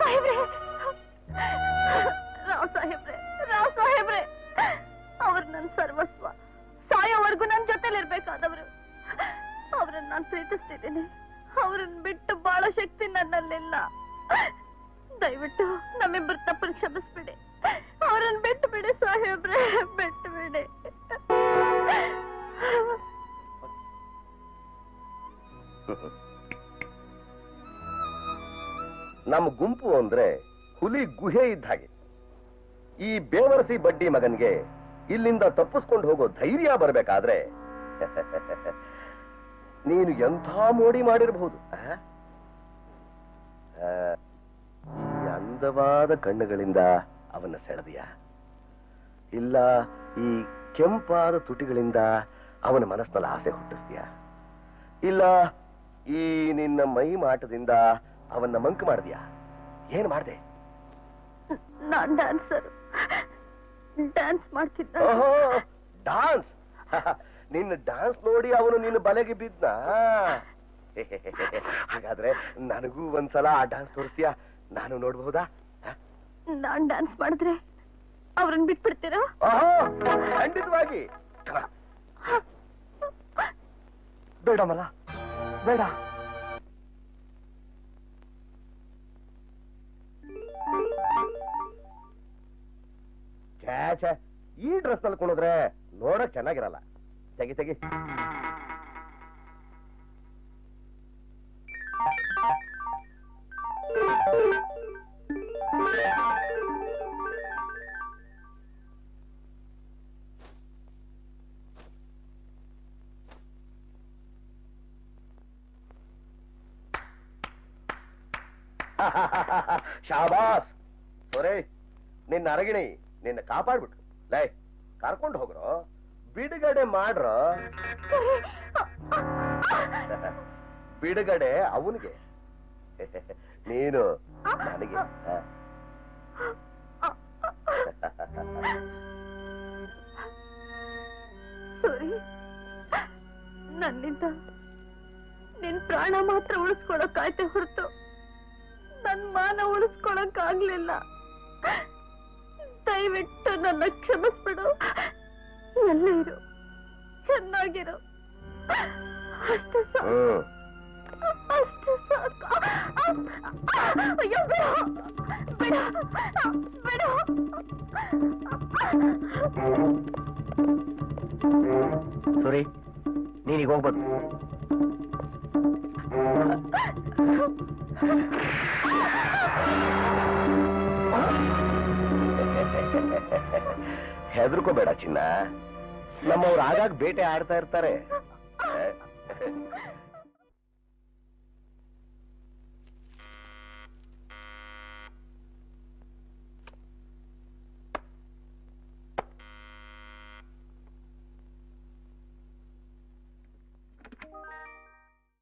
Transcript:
ಸಾಹೇಬ್ರೆ ರಾವ್ ಸಾಹೇಬ್ರೆ ರಾವ್ ಸಾಹೇಬ್ರೆ ಅವ್ರು ನನ್ ಸರ್ವಸ್ವ ಸಾಯೋವರೆಗೂ ನನ್ ಜೊತೆಲಿರ್ಬೇಕಾದವರು ಅವ್ರನ್ನ ನಾನು ಪ್ರೀತಿಸ್ತಿದ್ದೀನಿ ಅವ್ರನ್ನ ಬಿಟ್ಟು ಬಾಳೋ ಶಕ್ತಿ ನನ್ನಲ್ಲಿಲ್ಲ ದಯವಿಟ್ಟು ನಮ್ಮಿಬ್ಬರ ತಪ್ಪನ್ನು ಕ್ಷಮಿಸ್ಬಿಡಿ ಅವ್ರನ್ನ ಬಿಟ್ಟು ಬಿಡಿ ಸಾಹೇಬ್ರೆ ಬಿಟ್ಟು ಬಿಡಿ ನಮ್ಮ ಗುಂಪು ಅಂದ್ರೆ ಹುಲಿ ಗುಹೆ ಇದ್ದ ಹಾಗೆ ಈ ಬೇವರಸಿ ಬಡ್ಡಿ ಮಗನ್ಗೆ ಇಲ್ಲಿಂದ ತಪ್ಪಿಸ್ಕೊಂಡು ಹೋಗೋ ಧೈರ್ಯ ಬರಬೇಕಾದ್ರೆ ನೀನು ಎಂಥ ಮೋಡಿ ಮಾಡಿರಬಹುದು ಆ? ಆ, ಈ ಅಂದವಾದ ಕಣ್ಣುಗಳಿಂದ ಅವನ್ನ ಸೆಳೆದಿಯ ಇಲ್ಲ ಈ ಕೆಂಪಾದ ತುಟಿಗಳಿಂದ ಅವನ ಮನಸ್ಸಿನಲ್ಲಿ ಆಸೆ ಹುಟ್ಟಿಸ್ತೀಯ ಇಲ್ಲ ಈ ನಿನ್ನ ಮೈ ಮಾಟದಿಂದ ಅವನ್ನ ಮಂಕು ಮಾಡಿದ್ಯಾ ಏನ್ ಮಾಡ್ದೆ ನಾನ್ ಡ್ಯಾನ್ಸರ್ ಡ್ಯಾನ್ಸ್ ಮಾಡ್ತಿದ್ದ ಓಹೋ ಡಾನ್ಸ್ ನಿನ್ನ ಡಾನ್ಸ್ ನೋಡಿ ಅವನು ನಿನ್ನ ಬಲೆಗೆ ಬಿದ್ದ ಹಾಗಾದ್ರೆ ನನಗೂ ಒಂದ್ಸಲ ಆ ಡಾನ್ಸ್ ತೋರಿಸ್ತೀಯಾ ನಾನು ನೋಡ್ಬಹುದಾ ನಾನ್ ಡ್ಯಾನ್ಸ್ ಮಾಡಿದ್ರೆ ಅವ್ರನ್ನ ಬಿಟ್ಬಿಡ್ತೀರಾ ಓಹೋ ಖಂಡಿತವಾಗಿ ಬೇಡ ಮಲ ಬೇಡ ಛೇ ಛೇ ಈ ಡ್ರೆಸ್ ನಲ್ಲಿ ಕುಣಿದ್ರೆ ನೋಡಕ್ ಚೆನ್ನಾಗಿರಲ್ಲ ತೆಗಿ ತೆಗಿ ಶಾಬಾಸ್ ಸೊರೆ ನಿನ್ನ ಅರಗಿಣಿ ನಿನ್ನ ಕಾಪಾಡ್ಬಿಟ್ರು ಲೈ ಕರ್ಕೊಂಡು ಹೋಗ್ರೋ ಬಿಡುಗಡೆ ಮಾಡ್ರೋ ಬಿಡುಗಡೆ ಅವನಿಗೆ ನೀನು ನನಗೆ ಹ. ಸರಿ ನನ್ನಿಂದ ನಿನ್ ಪ್ರಾಣ ಮಾತ್ರ ಉಳಿಸ್ಕೊಳಕ್ಕಾಯ್ತೆ ಹೊರತು ನನ್ ಮಾನ ಉಳಿಸ್ಕೊಳಕ್ ಆಗ್ಲಿಲ್ಲ ದಯವಿಟ್ಟು ನನ್ನ ಕ್ಷಮಿಸ್ಬಿಡು ಎಲ್ಲೇ ಇರು ಚೆನ್ನಾಗಿರು ಅಷ್ಟೇ ಸಾಕು ಹ್ಮ್ ಅಷ್ಟೇ ಸಾಕು ಅಯ್ಯೋ ಬಿಡು ಬಿಡು ಬಿಡು ಸುರಿ ನೀನೀಗ ಹೋಗ್ಬೋದು ಹೆದರ್ಕೋಬೇಡ ಚಿನ್ನ ನಮ್ಮವ್ರು ಆಗಾಗ ಬೇಟೆ ಆಡ್ತಾ ಇರ್ತಾರೆ